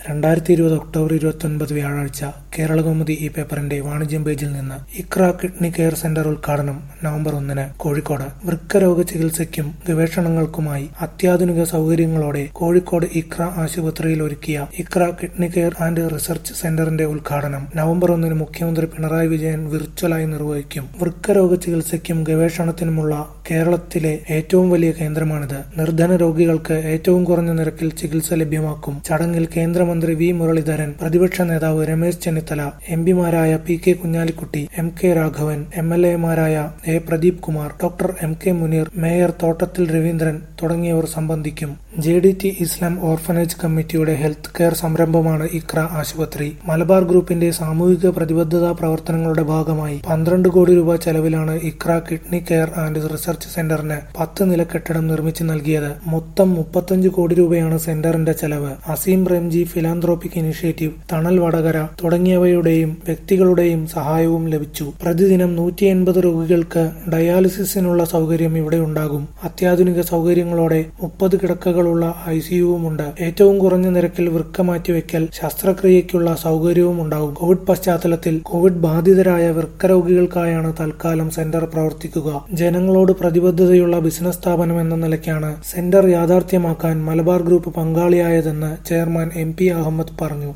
രണ്ടായിരത്തി ഇരുപത് ഒക്ടോബർ ഇരുപത്തൊൻപത് വ്യാഴാഴ്ച കേരളകൗമുദി ഈ പേപ്പറിന്റെ വാണിജ്യം പേജിൽ നിന്ന് ഇക്ര കിഡ്നി കെയർ സെന്റർ ഉദ്ഘാടനം നവംബർ ഒന്നിന് കോഴിക്കോട് വൃക്കരോഗ ചികിത്സയ്ക്കും ഗവേഷണങ്ങൾക്കുമായി അത്യാധുനിക സൗകര്യങ്ങളോടെ കോഴിക്കോട് ഇക്ര ആശുപത്രിയിൽ ഒരുക്കിയ Iqraa kidney care and research സെന്ററിന്റെ ഉദ്ഘാടനം നവംബർ ഒന്നിന് മുഖ്യമന്ത്രി പിണറായി വിജയൻ വിർച്വലായി നിർവഹിക്കും വൃക്കരോഗ ചികിത്സയ്ക്കും ഗവേഷണത്തിനുമുള്ള കേരളത്തിലെ ഏറ്റവും വലിയ കേന്ദ്രമാണിത് നിർധന രോഗികൾക്ക് ഏറ്റവും കുറഞ്ഞ നിരക്കിൽ ചികിത്സ ലഭ്യമാക്കും ചടങ്ങിൽ കേന്ദ്രമന്ത്രി വി മുരളീധരൻ പ്രതിപക്ഷ നേതാവ് രമേശ് ചെന്നിത്തല എം പിമാരായ P K Kunhalikutty M K Raghavan M L എമാരായ A Pradeep Kumar doctor M K Muneer mayor Thottathil Raveendran തുടങ്ങിയവർ സംബന്ധിക്കും J D T Islam orphanage കമ്മിറ്റിയുടെ ഹെൽത്ത് കെയർ സംരംഭമാണ് ഇക്ര ആശുപത്രി മലബാർ ഗ്രൂപ്പിന്റെ സാമൂഹിക പ്രതിബദ്ധതാ പ്രവർത്തനങ്ങളുടെ ഭാഗമായി പന്ത്രണ്ട് കോടി രൂപ ചെലവിലാണ് Iqraa kidney care and research സെന്ററിന് പത്ത് നില കെട്ടിടം നിർമ്മിച്ചു നൽകിയത് മൊത്തം മുപ്പത്തഞ്ച് കോടി രൂപയാണ് സെന്ററിന്റെ ചെലവ് അസീം റെംജി ഫിലാന്ത്രോപ്പിക് ഇനിഷ്യേറ്റീവ് തണൽ വടകര തുടങ്ങിയവയുടെയും വ്യക്തികളുടെയും സഹായവും ലഭിച്ചു പ്രതിദിനം നൂറ്റി എൺപത് രോഗികൾക്ക് ഡയാലിസിസിനുള്ള സൗകര്യം ഇവിടെ ഉണ്ടാകും അത്യാധുനിക സൗകര്യങ്ങളോടെ മുപ്പത് കിടക്കകളുള്ള ഐസിയുവുമുണ്ട് ഏറ്റവും കുറഞ്ഞ നിരക്കിൽ വൃക്ക മാറ്റിവെക്കൽ ശസ്ത്രക്രിയയ്ക്കുള്ള സൗകര്യവും ഉണ്ടാകും കോവിഡ് പശ്ചാത്തലത്തിൽ കോവിഡ് ബാധിതരായ വൃക്ക രോഗികൾക്കായാണ് തൽക്കാലം സെന്റർ പ്രവർത്തിക്കുക ജനങ്ങളോട് പ്രതിബദ്ധതയുള്ള ബിസിനസ് സ്ഥാപനം എന്ന നിലയ്ക്കാണ് സെന്റർ യാഥാർത്ഥ്യമാക്കാൻ മലബാർ ഗ്രൂപ്പ് പങ്കാളിയായതെന്ന് ചെയർമാൻ എം പി അഹമ്മദ് പറഞ്ഞു